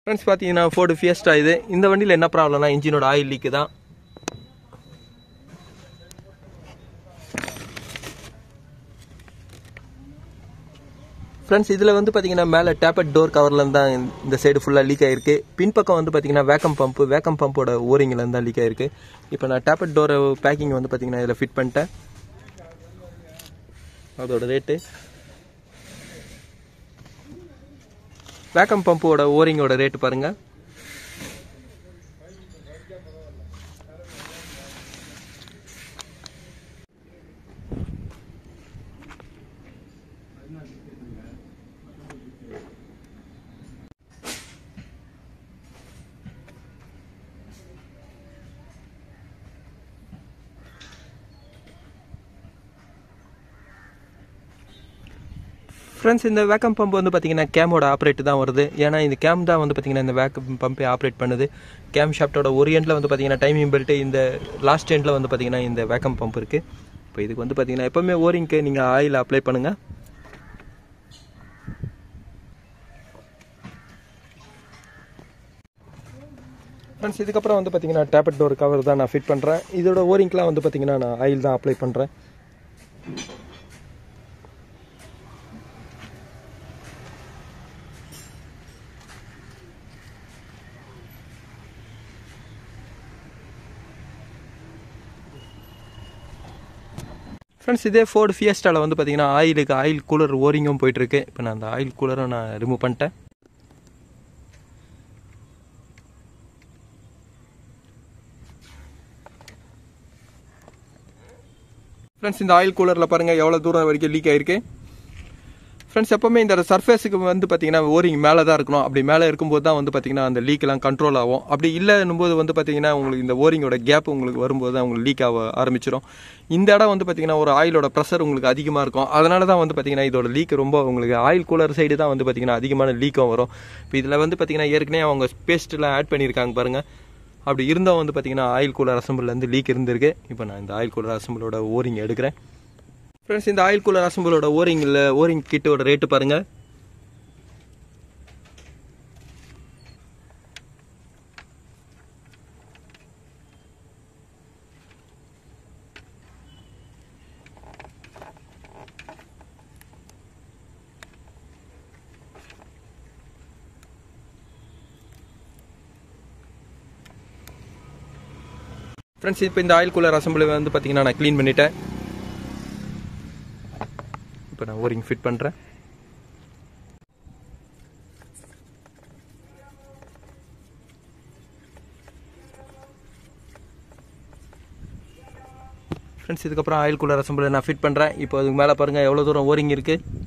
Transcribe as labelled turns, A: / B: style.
A: friends பார்த்தீங்கன்னா Ford Fiesta இது இந்த வண்டியில் என்ன ப்ராப்ளம்னா இன்ஜினோட ஆயில் லீக்கு தான் ஃப்ரெண்ட்ஸ் இதில் வந்து பார்த்தீங்கன்னா மேலே டேப்பட் டோர் கவர்லேருந்து தான் இந்த சைடு ஃபுல்லாக லீக் ஆயிருக்கு பின்பக்கம் வந்து பார்த்தீங்கன்னா வேக்கம் பம்பு வேக்கம் பம்போட ஓரிங்லேருந்து தான் லீக் ஆயிருக்கு இப்போ நான் டேப்பட் டோர் பேக்கிங் வந்து பார்த்தீங்கன்னா இதில் ஃபிட் பண்ணிட்டேன் அதோட ரேட்டு வேக்கம் பம்போட ஓரிங்கோட ரேட்டு பாருங்க ஃப்ரெண்ட்ஸ் இந்த வேக்கம் பம்ப் வந்து பார்த்தீங்கன்னா கேமோட ஆப்ரேட் தான் வருது ஏன்னா இந்த கேம் தான் வந்து பார்த்தீங்கன்னா இந்த வேக்கம் பம்பை ஆப்ரேட் பண்ணுது கேம் ஷாஃப்ட்டோட ஒரு எண்டில் வந்து பார்த்தீங்கன்னா டைமிங் பெல்ட்டு இந்த லாஸ்ட் எண்டில் வந்து பார்த்தீங்கன்னா இந்த வேக்கம் பம்ப் இருக்குது இப்போ இதுக்கு வந்து பார்த்தீங்கன்னா எப்போவுமே ஓரிங்க்கு நீங்கள் ஆயில் அப்ளை பண்ணுங்கள் ஃப்ரெண்ட்ஸ் இதுக்கப்புறம் வந்து பார்த்தீங்கன்னா டேப்லெட் டோர் கவர் தான் நான் ஃபிட் பண்ணுறேன் இதோட ஓரிங்க்கெலாம் வந்து பார்த்தீங்கன்னா நான் ஆயில் தான் அப்ளை பண்ணுறேன் ஃப்ரெண்ட்ஸ் இதே ஃபோர்டு ஃபியஸ்டாவில் வந்து பார்த்தீங்கன்னா ஆயிலுக்கு ஆயில் கூலர் ஓரிங்கும் போயிட்டுருக்கு இப்போ நான் அந்த ஆயில் கூலரை நான் ரிமூவ் பண்ணிட்டேன் ஃப்ரெண்ட்ஸ் இந்த ஆயில் கூலரில் பாருங்கள் எவ்வளோ தூரம் வரைக்கும் லீக் ஆயிருக்கு ஃப்ரெண்ட்ஸ் எப்போவுமே இந்த சர்ஃபேஸுக்கு வந்து பார்த்தீங்கன்னா ஓரிங் மேலே தான் இருக்கணும் அப்படி மேலே இருக்கும்போது தான் வந்து பார்த்தீங்கன்னா அந்த லீக்கெல்லாம் கண்ட்ரோல் ஆகும் அப்படி இல்லைன்னும் போது வந்து பார்த்தீங்கன்னா உங்களுக்கு இந்த ஓரிங்கோட கேப் உங்களுக்கு வரும்போது தான் உங்களுக்கு லீக் ஆக ஆரம்பிச்சிடும் இந்த இடம் வந்து பார்த்தீங்கன்னா ஒரு ஆயிலோட ப்ரெஷர் உங்களுக்கு அதிகமாக இருக்கும் அதனால தான் வந்து பார்த்தீங்கன்னா இதோட லீக் ரொம்ப உங்களுக்கு ஆயில் கூலர் சைடு தான் வந்து பார்த்தீங்கன்னா அதிகமான லீக்கும் வரும் இப்போ இதில் வந்து பார்த்தீங்கன்னா ஏற்கனவே அவங்க பேஸ்ட்லாம் ஆட் பண்ணியிருக்காங்க பாருங்கள் அப்படி இருந்தால் வந்து பார்த்தீங்கன்னா ஆயில் கூலர் அசம்பிள்லேருந்து லீக் இருந்திருக்கு இப்போ நான் இந்த ஆயில் கூலர் அசம்பிளோட ஓரிங் எடுக்கிறேன் ஃப்ரெண்ட்ஸ் இந்த ஆயில் கூலர் அசம்பிளோட ஓரிங்கில் ஓரிங் கிட்டோட ரேட்டு பாருங்கள் ஃப்ரெண்ட்ஸ் இப்போ இந்த ஆயில் கூலர் அசம்பிளி வந்து பார்த்தீங்கன்னா நான் க்ளீன் பண்ணிட்டேன் இப்போ நான் ஓரிங் ஃபிட் பண்ணுறேன் ஃப்ரெண்ட்ஸ் இதுக்கப்புறம் ஆயில் கூலர் அசம்பிளி நான் ஃபிட் பண்ணுறேன் இப்போ அதுக்கு மேலே பாருங்கள் எவ்வளோ தூரம் ஓரிங் இருக்குது